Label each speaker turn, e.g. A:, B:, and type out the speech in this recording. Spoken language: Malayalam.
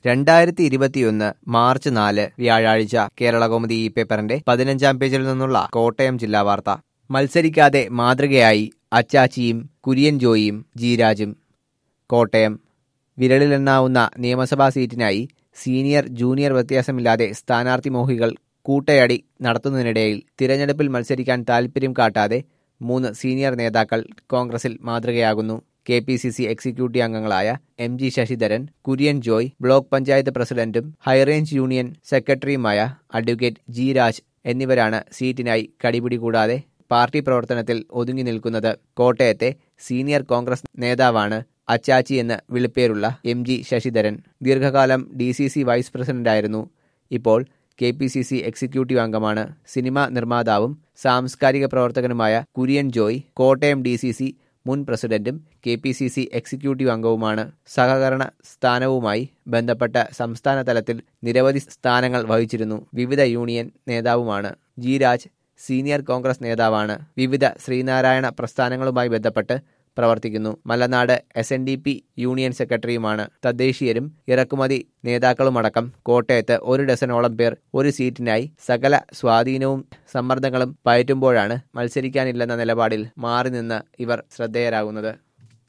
A: രണ്ടായിരത്തി ഇരുപത്തിയൊന്ന് മാർച്ച് നാല് വ്യാഴാഴ്ച കേരളകൗമുദി ഈ പേപ്പറിന്റെ പതിനഞ്ചാം പേജിൽ നിന്നുള്ള കോട്ടയം ജില്ലാ വാർത്ത മത്സരിക്കാതെ മാതൃകയായി അച്ചാച്ചിയും കുര്യൻ ജോയിയും ജീരാജും കോട്ടയം വിരളിലെണ്ണാവുന്ന നിയമസഭാ സീറ്റിനായി സീനിയർ ജൂനിയർ വ്യത്യാസമില്ലാതെ സ്ഥാനാർത്ഥി മോഹികൾ കൂട്ടയടി നടത്തുന്നതിനിടയിൽ തിരഞ്ഞെടുപ്പിൽ മത്സരിക്കാൻ താൽപര്യം കാട്ടാതെ മൂന്ന് സീനിയർ നേതാക്കൾ കോൺഗ്രസിൽ മാതൃകയാകുന്നു K P C C executive അംഗങ്ങളായ M G Sasidharan Kurian Joy block panchayat പ്രസിഡന്റും ഹൈറേഞ്ച് യൂണിയൻ സെക്രട്ടറിയുമായ അഡ്വക്കേറ്റ് ജി രാജ് എന്നിവരാണ് സീറ്റിനായി കടിപിടി കൂടാതെ പാർട്ടി പ്രവർത്തനത്തിൽ ഒതുങ്ങി നിൽക്കുന്നത് കോട്ടയത്തെ സീനിയർ കോൺഗ്രസ് നേതാവാണ് അച്ചാച്ചി എന്ന് വിളിപ്പേരുള്ള എം ജി ശശിധരൻ ദീർഘകാലം ഡി സി സി വൈസ് പ്രസിഡന്റായിരുന്നു ഇപ്പോൾ K P C C executive അംഗമാണ് സിനിമാ നിർമ്മാതാവും സാംസ്കാരിക പ്രവർത്തകനുമായ Kurian Joy Kottayam D C C മുൻ പ്രസിഡന്റും K P C C executive അംഗവുമാണ് സഹകരണ സ്ഥാനവുമായി ബന്ധപ്പെട്ട സംസ്ഥാന തലത്തിൽ നിരവധി സ്ഥാനങ്ങൾ വഹിച്ചിരുന്നു വിവിധ യൂണിയൻ നേതാവുമാണ് ജി രാജ് സീനിയർ കോൺഗ്രസ് നേതാവാണ് വിവിധ ശ്രീനാരായണ പ്രസ്ഥാനങ്ങളുമായി ബന്ധപ്പെട്ട് പ്രവർത്തിക്കുന്നു Malanad S N D P union സെക്രട്ടറിയുമാണ് തദ്ദേശീയരും ഇറക്കുമതി നേതാക്കളുമടക്കം കോട്ടയത്ത് ഒരു ഡസനോളം പേർ ഒരു സീറ്റിനായി സകല സ്വാധീനവും സമ്മർദ്ദങ്ങളും പയറ്റുമ്പോഴാണ് മത്സരിക്കാനില്ലെന്ന നിലപാടിൽ മാറി നിന്ന് ഇവർ ശ്രദ്ധേയരാകുന്നത്